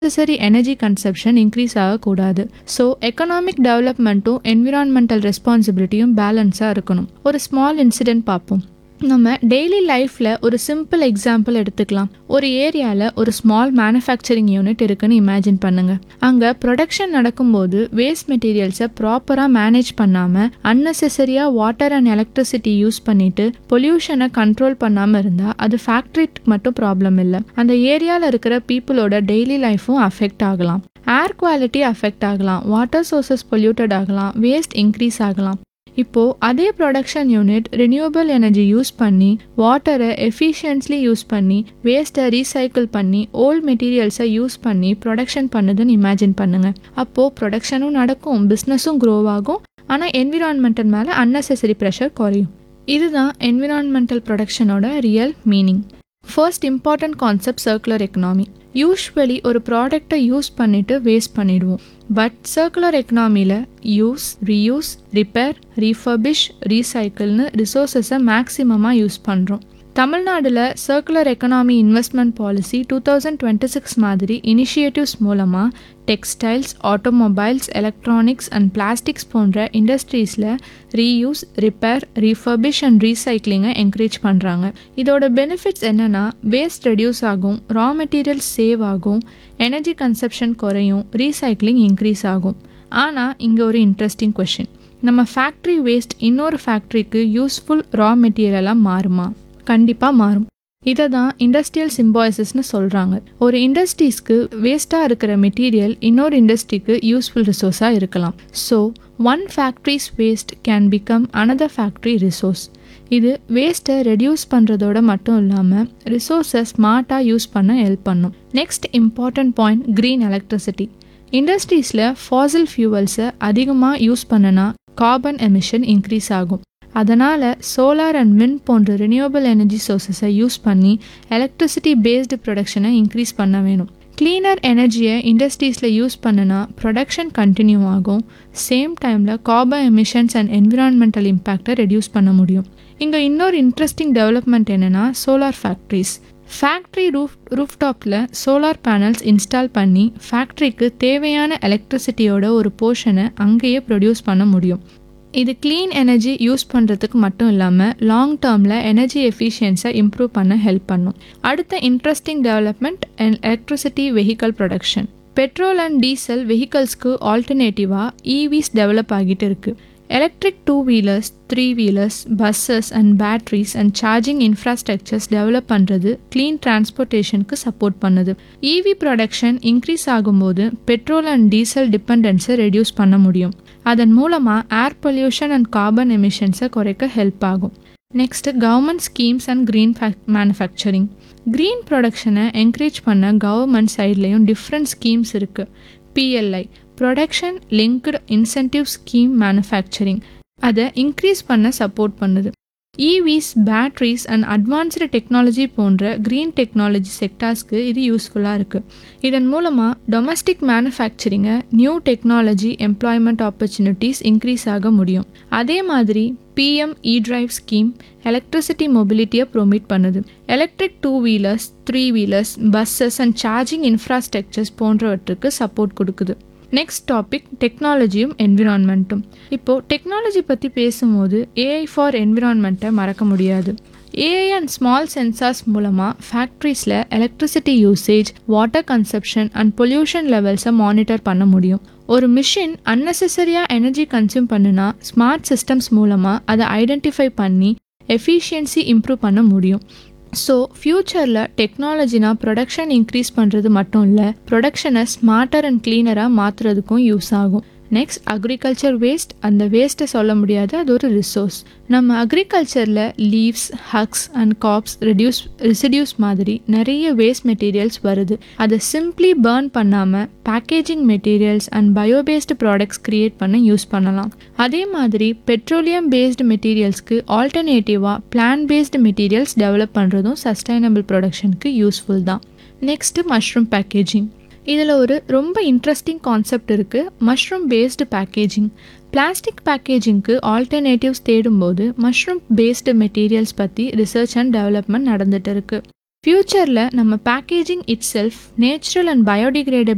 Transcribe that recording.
unnecessary energy consumption increase ஆகக்கூடாது so economic டெவலப்மெண்ட்டும் environmental ரெஸ்பான்சிபிலிட்டியும் பேலன்ஸாக இருக்கணும் ஒரு ஸ்மால் இன்சிடென்ட் பார்ப்போம் நம்ம டெய்லி லைஃப்பில் ஒரு சிம்பிள் எக்ஸாம்பிள் எடுத்துக்கலாம் ஒரு ஏரியாவில் ஒரு ஸ்மால் மேனுஃபேக்சரிங் யூனிட் இருக்குன்னு இமேஜின் பண்ணுங்க அங்கே ப்ரொடக்ஷன் நடக்கும்போது வேஸ்ட் மெட்டீரியல்ஸை ப்ராப்பராக மேனேஜ் பண்ணாமல் அன்னெசரியாக வாட்டர் அண்ட் எலக்ட்ரிசிட்டி யூஸ் பண்ணிட்டு பொல்யூஷனை கண்ட்ரோல் பண்ணாமல் இருந்தால் அது ஃபேக்ட்ரிக்கு மட்டும் ப்ராப்ளம் இல்லை அந்த ஏரியாவில் இருக்கிற பீப்புளோட டெய்லி லைஃப்பும் அஃபெக்ட் ஆகலாம் ஏர் குவாலிட்டி அஃபெக்ட் ஆகலாம் வாட்டர் சோர்சஸ் பொல்யூட்டட் ஆகலாம் வேஸ்ட் இன்க்ரீஸ் ஆகலாம் இப்போ அதே production unit renewable energy use பண்ணி வாட்டரை எஃபிஷியன்ட்லி யூஸ் பண்ணி வேஸ்ட்டை ரீசைக்கிள் பண்ணி ஓல்ட் மெட்டீரியல்ஸை யூஸ் பண்ணி ப்ரொடக்ஷன் பண்ணுதுன்னு இமேஜின் பண்ணுங்க அப்போ ப்ரொடக்ஷனும் நடக்கும் பிஸ்னஸும் க்ரோ ஆகும் ஆனால் என்விரான்மெண்டல் மேலே அன்னெசரி ப்ரெஷர் குறையும் இதுதான் என்விரான்மெண்டல் ப்ரொடக்ஷனோட real meaning first important concept circular economy usually ஒரு ப்ராடக்டை யூஸ் பண்ணிட்டு வேஸ்ட் பண்ணிடுவோம் பட் சர்க்குலர் எக்கனாமியில் யூஸ் ரீயூஸ் ரிப்பேர் ரீஃபர்பிஷ் ரீசைக்கிள்னு ரிசோர்ஸஸை மேக்ஸிமமாக யூஸ் பண்ணுறோம் தமிழ்நாடுல circular economy investment policy two thousand twenty six மாதிரி இனிஷியேட்டிவ்ஸ் மூலமாக textiles automobiles electronics and plastics போன்ற இண்டஸ்ட்ரீஸில் ரீயூஸ் ரிப்பேர் ரீஃபர்பிஷ் அண்ட் ரீசைக்ளிங்கை என்கரேஜ் பண்ணுறாங்க இதோட பெனிஃபிட்ஸ் என்னென்னா வேஸ்ட் ரெடியூஸ் ஆகும் ரா மெட்டீரியல்ஸ் சேவ் ஆகும் எனர்ஜி கன்சப்ஷன் குறையும் ரீசைக்ளிங் இன்க்ரீஸ் ஆகும் ஆனால் இங்கே ஒரு இன்ட்ரெஸ்டிங் கொஷின் நம்ம ஃபேக்ட்ரி வேஸ்ட் இன்னொரு ஃபேக்ட்ரிக்கு யூஸ்ஃபுல் ரா மெட்டீரியலாக மாறுமா கண்டிப்பாக மாறும் இதை தான் இண்டஸ்ட்ரியல் சிம்பாய்சஸ்னு சொல்கிறாங்க ஒரு இண்டஸ்ட்ரீஸ்க்கு வேஸ்ட்டாக இருக்கிற மெட்டீரியல் இன்னொரு இண்டஸ்ட்ரிக்கு யூஸ்ஃபுல் ரிசோர்ஸாக இருக்கலாம் so one factory's waste can become another factory resource இது வேஸ்ட்டை ரெடியூஸ் பண்ணுறதோட மட்டும் இல்லாமல் ரிசோர்ஸை ஸ்மார்ட்டாக யூஸ் பண்ண ஹெல்ப் பண்ணும் next important point green electricity இண்டஸ்ட்ரீஸில் ஃபாசில் ஃபியூவல்ஸை அதிகமாக யூஸ் பண்ணனா கார்பன் எமிஷன் இன்க்ரீஸ் ஆகும் அதனால் சோலார் அண்ட் விண்ட் போன்ற ரினியூவபிள் எனர்ஜி சோர்சஸை யூஸ் பண்ணி எலக்ட்ரிசிட்டி பேஸ்டு ப்ரொடக்ஷனை இன்க்ரீஸ் பண்ண வேணும் க்ளீனர் எனர்ஜியை இண்டஸ்ட்ரீஸில் யூஸ் பண்ணுனா ப்ரொடக்ஷன் கண்டினியூ ஆகும் சேம் டைமில் கார்பன் எமிஷன்ஸ் அண்ட் என்விரான்மெண்டல் இம்பேக்டை ரெடியூஸ் பண்ண முடியும் இங்கே இன்னொரு இன்ட்ரெஸ்டிங் டெவலப்மெண்ட் என்னென்னா சோலார் ஃபேக்ட்ரிஸ் ஃபேக்ட்ரி ரூஃப் ரூஃப்டாப்பில் சோலார் பேனல்ஸ் இன்ஸ்டால் பண்ணி ஃபேக்ட்ரிக்கு தேவையான எலக்ட்ரிசிட்டியோட ஒரு போர்ஷனை அங்கேயே ப்ரொடியூஸ் பண்ண முடியும் இது க்ளீன் எனர்ஜி யூஸ் பண்ணுறதுக்கு மட்டும் இல்லாமல் லாங் டேர்மில் எனர்ஜி எஃபிஷியன்ஸை இம்ப்ரூவ் பண்ண ஹெல்ப் பண்ணும் அடுத்த interesting development and electricity vehicle production petrol and diesel வெஹிக்கல்ஸ்க்கு ஆல்டர்னேட்டிவாக இவிஸ் டெவலப் ஆகிட்டு இருக்குது electric two wheelers three wheelers buses and batteries and charging infrastructures develop பண்ணுறது க்ளீன் டிரான்ஸ்போர்ட்டேஷனுக்கு சப்போர்ட் பண்ணுது இவி ப்ரொடக்ஷன் இன்க்ரீஸ் ஆகும்போது பெட்ரோல் அண்ட் டீசல் டிபெண்டன்ஸை reduce பண்ண முடியும் அதன் மூலமாக ஏர் பொல்யூஷன் அண்ட் கார்பன் எமிஷன்ஸை குறைக்க ஹெல்ப் ஆகும் next government schemes and green manufacturing green ப்ரொடக்ஷனை என்கரேஜ் பண்ண கவர்மெண்ட் சைட்லேயும் டிஃப்ரெண்ட் ஸ்கீம்ஸ் இருக்குது PLI production linked incentive scheme manufacturing அதை இன்க்ரீஸ் பண்ண சப்போர்ட் பண்ணுது EVs batteries and advanced technology போன்ற க்ரீன் டெக்னாலஜி செக்டார்ஸ்க்கு இது யூஸ்ஃபுல்லாக இருக்குது இதன் மூலமாக டொமஸ்டிக் மேனுஃபேக்சரிங்கை new technology employment opportunities increase ஆக முடியும் அதே மாதிரி PM E drive scheme electricity மொபிலிட்டியை ப்ரொமோட் பண்ணுது electric two wheelers three wheelers buses and charging infrastructures போன்றவற்றுக்கு சப்போர்ட் கொடுக்குது நெக்ஸ்ட் டாபிக் டெக்னாலஜியும் என்விரான்மெண்ட்டும் இப்போது டெக்னாலஜி பற்றி பேசும்போது ஏஐ ஃபார் என்விரான்மெண்ட்டை மறக்க முடியாது ஏஐ அண்ட் ஸ்மால் சென்சார்ஸ் மூலமாக ஃபேக்ட்ரிஸில் electricity usage water consumption and pollution லெவல்ஸை மானிட்டர் பண்ண முடியும் ஒரு மிஷின் அன்னெசரியாக எனர்ஜி கன்சியூம் பண்ணுனா ஸ்மார்ட் சிஸ்டம்ஸ் மூலமாக அதை ஐடென்டிஃபை பண்ணி எஃபிஷியன்சி இம்ப்ரூவ் பண்ண முடியும் ஸோ ஃப்யூச்சரில் டெக்னாலஜினா ப்ரொடக்ஷன் இன்க்ரீஸ் பண்ணுறது மட்டும் இல்லை ப்ரொடக்ஷனை ஸ்மார்ட்டர் அண்ட் க்ளீனராக மாற்றுறதுக்கும் யூஸ் ஆகும் நெக்ஸ்ட் அக்ரிகல்ச்சர் வேஸ்ட் அந்த வேஸ்ட்டை சொல்ல முடியாது அது ஒரு ரிசோர்ஸ் நம்ம அக்ரிகல்ச்சரில் leaves husks and crops reduce residues மாதிரி நிறைய வேஸ்ட் மெட்டீரியல்ஸ் வருது அதை சிம்ப்ளி பேர்ன் பண்ணாமல் packaging materials and biobased products create பண்ண யூஸ் பண்ணலாம் அதே மாதிரி பெட்ரோலியம் பேஸ்டு மெட்டீரியல்ஸ்க்கு ஆல்டர்னேட்டிவாக பிளான் பேஸ்டு மெட்டீரியல்ஸ் டெவலப் பண்ணுறதும் சஸ்டைனபிள் ப்ரொடக்ஷனுக்கு யூஸ்ஃபுல் தான் நெக்ஸ்ட்டு மஷ்ரூம் பேக்கேஜிங் இதில் ஒரு ரொம்ப இன்ட்ரெஸ்டிங் கான்செப்ட் இருக்குது மஷ்ரூம் பேஸ்டு பேக்கேஜிங் பிளாஸ்டிக் பேக்கேஜிங்க்கு ஆல்டர்னேட்டிவ்ஸ் தேடும்போது மஷ்ரூம் பேஸ்டு மெட்டீரியல்ஸ் பற்றி ரிசர்ச் அண்ட் டெவலப்மெண்ட் நடந்துட்டு இருக்கு ஃப்யூச்சரில் நம்ம packaging itself natural and biodegradable